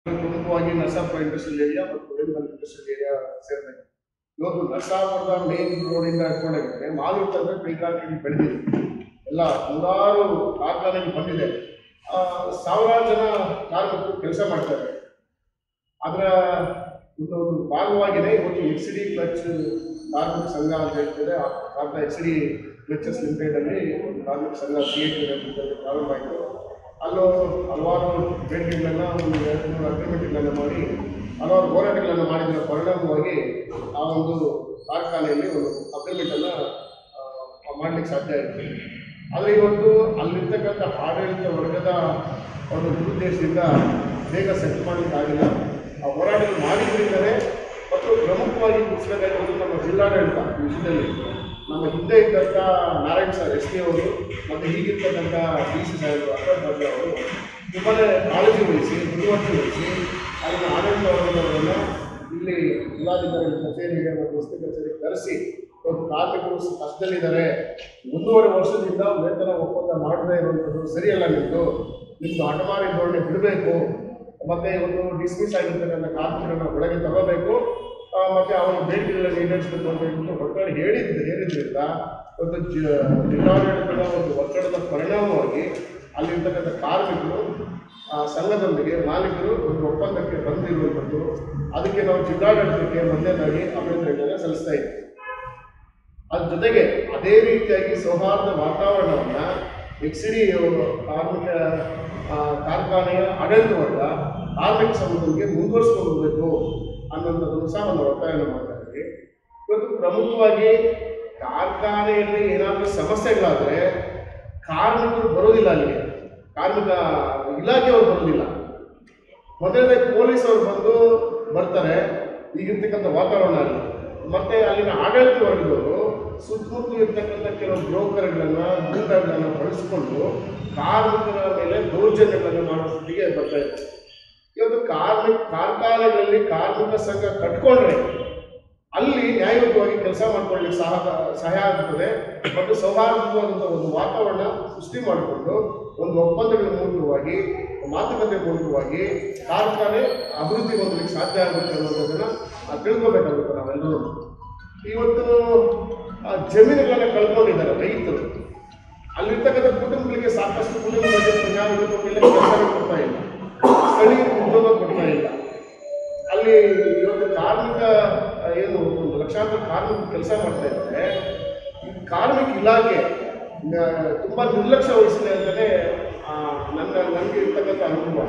ಪ್ರಮುಖವಾಗಿ Narasapura industrial area ಮತ್ತು ವೇಣುಗಲ್ industrial area ಸೇರ್ಬೇಕು ಇವತ್ತು ನರಸಾಪುರದ ಮೇನ್ ರೋಡಿಂದ ಹಿಡ್ಕೊಂಡೋಗಿದ್ರೆ ಮಾಲೂರು ತಂದ್ರೆ ಕೈಗಾರಿಕೆಗೆ ಬೆಳೆದಿದೆ ಎಲ್ಲ ನೂರಾರು ಕಾರ್ಖಾನೆಗೆ ಬಂದಿದೆ ಆ, ಸಾವಿರಾರು ಜನ ಕಾರ್ಮಿಕರು ಕೆಲಸ ಮಾಡ್ತಾರೆ ಅದರ ಒಂದು ಒಂದು ಭಾಗವಾಗಿನೇ ಇವತ್ತು ಎಕ್ಸ್ ಡಿ ಕ್ಲಚ್ ಕಾರ್ಮಿಕ ಸಂಘ ಅಂತ ಹೇಳ್ತಿದೆ ಆ ಕಾರಣ ಎಕ್ಸ್ ಡಿ ಕ್ಲಚಸ್ ಲಿಮಿಟೆಡ್ ಅಲ್ಲಿ ಒಂದು ಕಾರ್ಮಿಕ ಸಂಘ ಸಿ ಪ್ರಾರಂಭ ಆಯಿತು ಅಲ್ಲೂ ಹಲವಾರು ಬೇಡಿಕೆಗಳನ್ನ ಒಂದು ಎರಡು ಮೂರು ಅಗ್ರಿಮೆಂಟ್ಗಳನ್ನು ಮಾಡಿ ಹಲವಾರು ಹೋರಾಟಗಳನ್ನು ಮಾಡಿದ ಪರಿಣಾಮವಾಗಿ ಆ ಒಂದು ಕಾರ್ಖಾನೆಯಲ್ಲಿ ಒಂದು ಅಗ್ರಿಮೆಂಟನ್ನು ಮಾಡಲಿಕ್ಕೆ ಸಾಧ್ಯ ಆಯಿತು ಆದರೆ ಇವತ್ತು ಅಲ್ಲಿರ್ತಕ್ಕಂಥ ಆಡಳಿತ ವರ್ಗದ ಒಂದು ದುರುದ್ದೇಶದಿಂದ ಬೇಗ ಸೆಟ್ ಮಾಡಲಿಕ್ಕೆ ಆಗಿಲ್ಲ ಆ ಹೋರಾಟಗಳು ಮಾಡಿದ್ರಿಂದಲೇ ಮತ್ತು ಪ್ರಮುಖವಾಗಿ ಗುರುತಿಸಬೇಕಾಗಿರೋದು ನಮ್ಮ ಜಿಲ್ಲಾಡಳಿತ ಈ ವಿಷಯದಲ್ಲಿ ನಮ್ಮ ಹಿಂದೆ ಇದ್ದಂಥ ನಾರಾಯಣ್ ಸರ್ ಎಸ್ ಕೆ ಅವರು ಮತ್ತು ಈಗಿರ್ತಕ್ಕಂಥ ಡಿ ಸಿ ಸಾಹೇಬರು ಅಶ್ವಥ್ ಭದ್ರ ಅವರು ತುಂಬಾ ಕಾಳಜಿ ವಹಿಸಿ ಬುದ್ಧಿವಂತಿಕೆ ವಹಿಸಿ ಅದನ್ನು ಆಡಳಿತ ವರ್ಗದವರನ್ನು ಇಲ್ಲಿ ಜಿಲ್ಲಾಧಿಕಾರಿ ಕಚೇರಿಗೆ ಮತ್ತು ವಸತಿ ಕಚೇರಿಗೆ ಕರೆಸಿ ಇವತ್ತು ಕಾರ್ಮಿಕರು ಕಷ್ಟದಲ್ಲಿದ್ದಾರೆ ಒಂದೂವರೆ ವರ್ಷದಿಂದ ವೇತನ ಒಪ್ಪಂದ ಮಾಡದೇ ಇರುವಂಥದ್ದು ಸರಿಯಲ್ಲ ನಿಮ್ಮದು ನಿಮ್ಮದು ಹಠಮಾರಿ ಧೋರಣೆ ಬಿಡಬೇಕು ಮತ್ತೆ ಒಂದು ಡಿಸ್ಮಿಸ್ ಆಗಿರ್ತಕ್ಕಂಥ ಕಾರ್ಮಿಕರನ್ನ ಒಳಗೆ ತಗೋಬೇಕು ಆ, ಮತ್ತೆ ಅವರ ಬೇಡಿಕೆಗಳನ್ನು ಈಡೇರಿಸಬೇಕು ಅಂತ ಹೇಳ್ಬಿಟ್ಟು ಒತ್ತಡ ಹೇಳಿದ್ದು ಹೇಳಿದ್ರಿಂದ ಒಂದು ಜ ಜಿಲ್ಲಾಡಳಿತದ ಒಂದು ಒತ್ತಡದ ಪರಿಣಾಮವಾಗಿ ಅಲ್ಲಿರ್ತಕ್ಕಂಥ ಕಾರ್ಮಿಕರು ಆ, ಸಂಘದೊಂದಿಗೆ ಮಾಲೀಕರು ಒಂದು ಒಪ್ಪಂದಕ್ಕೆ ಬಂದಿರುವಂಥದ್ದು ಅದಕ್ಕೆ ನಾವು ಜಿಲ್ಲಾಡಳಿತಕ್ಕೆ ಮೊದಲನೇದಾಗಿ ಅಭಿನಂದನೆಗಳನ್ನು ಸಲ್ಲಿಸ್ತಾ ಇದ್ದೀವಿ ಅದ್ರ ಜೊತೆಗೆ ಅದೇ ರೀತಿಯಾಗಿ ಸೌಹಾರ್ದ ವಾತಾವರಣವನ್ನು ಎಕ್ಸಿಡಿ ಕಾರ್ಮಿಕ ಆ, ಕಾರ್ಖಾನೆಯ ಆಡಳಿತ ವರ್ಗ ಕಾರ್ಮಿಕ ಸಂಘದೊಂದಿಗೆ ಮುಂದುವರಿಸ್ಕೊಂಡು ಹೋಗಬೇಕು ಅನ್ನೋಂಥದ್ದನ್ನು ಸಹ ಒಂದು ಒತ್ತಾಯವನ್ನು ಮಾಡ್ತಾ ಇದ್ದೀವಿ ಇವತ್ತು ಪ್ರಮುಖವಾಗಿ ಕಾರ್ಖಾನೆಯಲ್ಲಿ ಏನಾದರೂ ಸಮಸ್ಯೆಗಳಾದರೆ ಕಾರ್ಮಿಕರು ಬರೋದಿಲ್ಲ ಅಲ್ಲಿಗೆ ಕಾರ್ಮಿಕ ಇಲಾಖೆಯವರು ಬರೋದಿಲ್ಲ ಮೊದಲನೇ ಪೊಲೀಸ್ ಅವರು ಬಂದು ಬರ್ತಾರೆ ಈಗಿರ್ತಕ್ಕಂಥ ವಾತಾವರಣ ಅಲ್ಲಿ ಮತ್ತೆ ಅಲ್ಲಿನ ಆಡಳಿತ ವರ್ಗದವರು ಸುತ್ತಮುತ್ತಲು ಇರ್ತಕ್ಕಂಥ ಕೆಲವು ಬ್ರೋಕರ್ಗಳನ್ನ ಗೂಂಡಾಗಳನ್ನ ಬಳಸಿಕೊಂಡು ಕಾರ್ಮಿಕರ ಮೇಲೆ ದೌರ್ಜನ್ಯಗಳನ್ನು ಮಾಡೋ ಸ್ಥಿತಿಗೆ ಬರ್ತಾ ಇದೆ ಇವತ್ತು ಕಾರ್ಮಿಕ ಕಾರ್ಖಾನೆಗಳಲ್ಲಿ ಕಾರ್ಮಿಕ ಸಂಘ ಕಟ್ಕೊಂಡ್ರೆ ಅಲ್ಲಿ ನ್ಯಾಯಯುತವಾಗಿ ಕೆಲಸ ಮಾಡ್ಕೊಳ್ಳಿಕ್ಕೆ ಸಹ ಸಹಾಯ ಆಗುತ್ತದೆ ಮತ್ತು ಸೌಹಾರ್ದವಾದಂಥ ಒಂದು ವಾತಾವರಣ ಸೃಷ್ಟಿ ಮಾಡಿಕೊಂಡು ಒಂದು ಒಪ್ಪಂದಗಳ ಮೂಲಕವಾಗಿ ಮಾತುಕತೆ ಮೂಲಕವಾಗಿ ಕಾರ್ಖಾನೆ ಅಭಿವೃದ್ಧಿ ಹೊಂದಲಿಕ್ಕೆ ಸಾಧ್ಯ ಆಗುತ್ತೆ ಅನ್ನೋದನ್ನ ಆ, ತಿಳ್ಕೊಬೇಕಾಗುತ್ತೆ ನಾವೆಲ್ಲರೂ ಇವತ್ತು ಆ ಜಮೀನುಗಳನ್ನ ಕಳ್ಕೊಂಡಿದ್ದಾರೆ ರೈತರು ಅಲ್ಲಿರ್ತಕ್ಕಂಥ ಕುಟುಂಬಗಳಿಗೆ ಸಾಕಷ್ಟು ಕುಟುಂಬಗಳಿಗೆ ಪ್ರಜಾವಿಗೆ ಕೆಲಸ ಕೊಡ್ತಾ ಇಲ್ಲ ಸ್ಥಳೀಯ ಉದ್ಯೋಗ ಕೊಡ್ತಾ ಇಲ್ಲ ಅಲ್ಲಿ ಇವತ್ತು ಕಾರ್ಮಿಕ ಆ, ಏನು ಒಂದು ಲಕ್ಷಾಂತರ ಕಾರ್ಮಿಕ ಕೆಲಸ ಮಾಡ್ತಾ ಇದ್ದಾರೆ ಈ ಕಾರ್ಮಿಕ ಇಲಾಖೆ ಆ, ತುಂಬಾ ನಿರ್ಲಕ್ಷ್ಯ ವಹಿಸಿದೆ ಅಂತಲೇ ಆ, ನನ್ನ ನನಗೆ ಇರ್ತಕ್ಕಂಥ ಅನುಭವ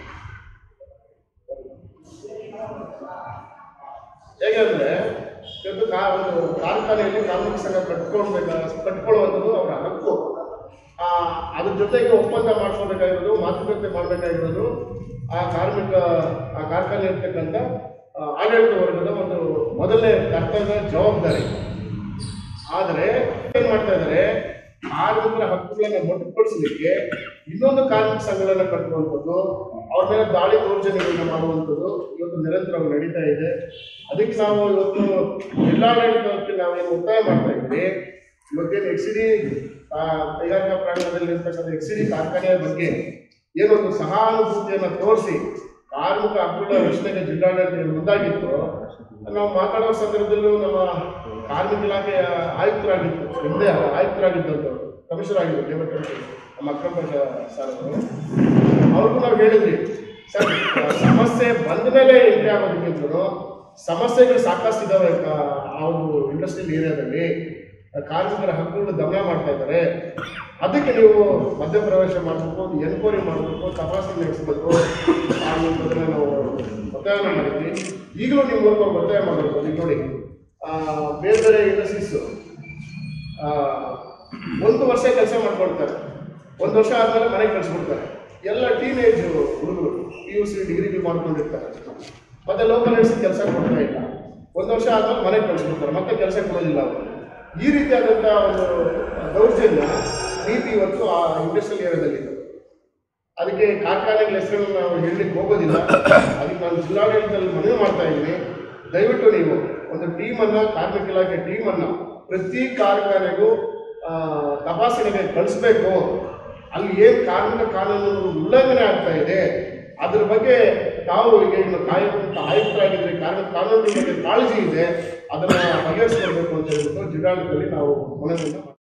ಹೇಗೆಂದ್ರೆ ಇವತ್ತು ಕಾ ಒಂದು ಕಾರ್ಖಾನೆಯಲ್ಲಿ ಕಾರ್ಮಿಕ ಸಂಘ ಕಟ್ಕೊಳ್ಬೇಕ ಕಟ್ಕೊಳ್ಳುವಂಥದ್ದು ಅವರ ಹಕ್ಕು ಆ, ಅದ್ರ ಜೊತೆಗೆ ಒಪ್ಪಂದ ಮಾಡಿಸ್ಕೋಬೇಕಾಗಿರೋದು ಮಾತುಕತೆ ಮಾಡಬೇಕಾಗಿರೋದು ಆ ಕಾರ್ಮಿಕ ಆ ಕಾರ್ಖಾನೆ ಇರ್ತಕ್ಕಂಥ ಆ, ಆಡಳಿತ ವರ್ಗದ ಒಂದು ಮೊದಲನೇ ಕರ್ತವ್ಯ ಜವಾಬ್ದಾರಿ ಆದರೆ ಏನ್ ಮಾಡ್ತಾ ಇದ್ದಾರೆ ಕಾರ್ಮಿಕರ ಹಕ್ಕುಗಳನ್ನ ಮೊಟಕುಪಡಿಸಲಿಕ್ಕೆ ಇನ್ನೊಂದು ಕಾರ್ಮಿಕ ಸಂಘಗಳನ್ನ ಕಟ್ಟುವಂಥದ್ದು ಅವ್ರ ಮೇಲೆ ದಾಳಿ ದೌರ್ಜನ್ಯಗಳನ್ನ ಮಾಡುವಂಥದ್ದು ಇವತ್ತು ನಿರಂತರವಾಗಿ ನಡೀತಾ ಇದೆ ಅದಕ್ಕೆ ನಾವು ಇವತ್ತು ಜಿಲ್ಲಾಡಳಿತಕ್ಕೆ ನಾವೇನು ಒತ್ತಾಯ ಮಾಡ್ತಾ ಇದ್ವಿ ಇವತ್ತೇನು ಎಕ್ಸಿಡಿ ಕೈಗಾರಿಕಾ ಪ್ರಾಂಗಣದಲ್ಲಿ ಇರ್ತಕ್ಕಂಥ ಎಕ್ಸಿಡಿ ಕಾರ್ಖಾನೆಯ ಬಗ್ಗೆ ಏನೊಂದು ಸಹಾನುಭೂತಿಯನ್ನು ತೋರಿಸಿ ಕಾರ್ಮಿಕ ಹಕ್ಕುಗಳ ರಕ್ಷಣೆಗೆ ಜಿಲ್ಲಾಡಳಿತ ಮುಂದಾಗಿತ್ತು ನಾವು ಮಾತಾಡೋ ಸಂದರ್ಭದಲ್ಲೂ ನಮ್ಮ ಕಾರ್ಮಿಕ ಇಲಾಖೆಯ ಆಯುಕ್ತರಾಗಿತ್ತು ಹಿಂದೆ ಆಯುಕ್ತರಾಗಿದ್ದಂಥವ್ರು ಕಮಿಷನರ್ ಆಗಿದ್ರು ಲೇಬರ್ ಕಮಿಷನ್ ನಮ್ಮ ಅಕ್ರಮ ಸರ್ ಅವರು ಅವ್ರಿಗೂ ನಾವು ಹೇಳಿದ್ವಿ ಸರ್ ಸಮಸ್ಯೆ ಬಂದ ಮೇಲೆ ಎಂಟ್ರಿ ಆಗೋದಕ್ಕಿಂತಲೂ ಸಮಸ್ಯೆಗಳು ಸಾಕಷ್ಟು ಇದಾವೆ ಆ- ಆ ಒಂದು ಇಂಡಸ್ಟ್ರಿಯಲ್ ಏರಿಯಾದಲ್ಲಿ ಕಾರ್ಮಿಕರ ಹಕ್ಕುಗಳು ದಮನ ಮಾಡ್ತಾ ಇದ್ದಾರೆ ಅದಕ್ಕೆ ನೀವು ಮಧ್ಯಪ್ರವೇಶ ಮಾಡಬೇಕು ಒಂದು ಎನ್ಕ್ವೈರಿ ಮಾಡಬೇಕು ತಪಾಸಣೆ ನಡೆಸಬೇಕು ಅನ್ನೋದನ್ನ ನಾವು ಒತ್ತಾಯನ ಮಾಡಿದ್ವಿ ಈಗಲೂ ನೀವು ಮೂಲಕ ಒತ್ತಾಯ ಮಾಡಬೇಕು ಈಗ ನೋಡಿ ಆ, ಬೇರೆ ಬೇರೆ ಇಂಡಸ್ಟ್ರೀಸು ಒಂದು ವರ್ಷ ಕೆಲಸ ಮಾಡ್ಕೊಳ್ತಾರೆ ಒಂದು ವರ್ಷ ಆದಮೇಲೆ ಮನೆಗೆ ಕಳಿಸ್ಬಿಡ್ತಾರೆ ಎಲ್ಲ ಟೀನೇಜ್ ಹುಡುಗರು ಪಿ ಯು ಸಿ ಡಿಗ್ರಿಗಳು ಮಾಡ್ಕೊಂಡಿರ್ತಾರೆ ಮತ್ತೆ ಲೋಕಲ್ ಹೆಡ್ಸ್ ಕೆಲಸ ಕೊಡ್ತಾ ಇಲ್ಲ ಒಂದು ವರ್ಷ ಆದ್ಮೇಲೆ ಮನೆಗೆ ಕಳಿಸ್ಬಿಡ್ತಾರೆ ಮತ್ತೆ ಕೆಲಸ ಕೊಡೋದಿಲ್ಲ ಅವರು ಈ ರೀತಿಯಾದಂಥ ಒಂದು ದೌರ್ಜನ್ಯ ನೀತಿ ಇವತ್ತು ಆ ಇಂಡಸ್ಟ್ರಿಯಲ್ ಏರಿಯಾದಲ್ಲಿದೆ ಅದಕ್ಕೆ ಕಾರ್ಖಾನೆಗಳ ಹೆಸರನ್ನು ನಾವು ಹೇಳಲಿಕ್ಕೆ ಹೋಗೋದಿಲ್ಲ ಅದಕ್ಕೆ ನಾನು ಜಿಲ್ಲಾಡಳಿತದಲ್ಲಿ ಮನವಿ ಮಾಡ್ತಾ ಇದ್ದೀನಿ ದಯವಿಟ್ಟು ನೀವು ಒಂದು ಟೀಮನ್ನು ಕಾರ್ಮಿಕ ಇಲಾಖೆ ಟೀಮನ್ನು ಪ್ರತಿ ಕಾರ್ಖಾನೆಗೂ ಆ, ತಪಾಸಣೆಗೆ ಕಳಿಸ್ಬೇಕು ಅಲ್ಲಿ ಏನು ಕಾರ್ಮಿಕ ಕಾನೂನು ಉಲ್ಲಂಘನೆ ಆಗ್ತಾ ಇದೆ ಅದ್ರ ಬಗ್ಗೆ ತಾವು ಈಗ ಏನು ಕಾಯುವಂತ ಆಯುಕ್ತರಾಗಿದ್ರೆ ಕಾನೂನು ಕಾನೂನಿನ ಬಗ್ಗೆ ಕಾಳಜಿ ಇದೆ ಅದನ್ನ ಬಗೆಹರಿಸ್ಕೊಳ್ಬೇಕು ಅಂತ ಹೇಳ್ಬಿಟ್ಟು ಜಿಲ್ಲಾಡಳಿತದಲ್ಲಿ ನಾವು ಮನವಿಯನ್ನು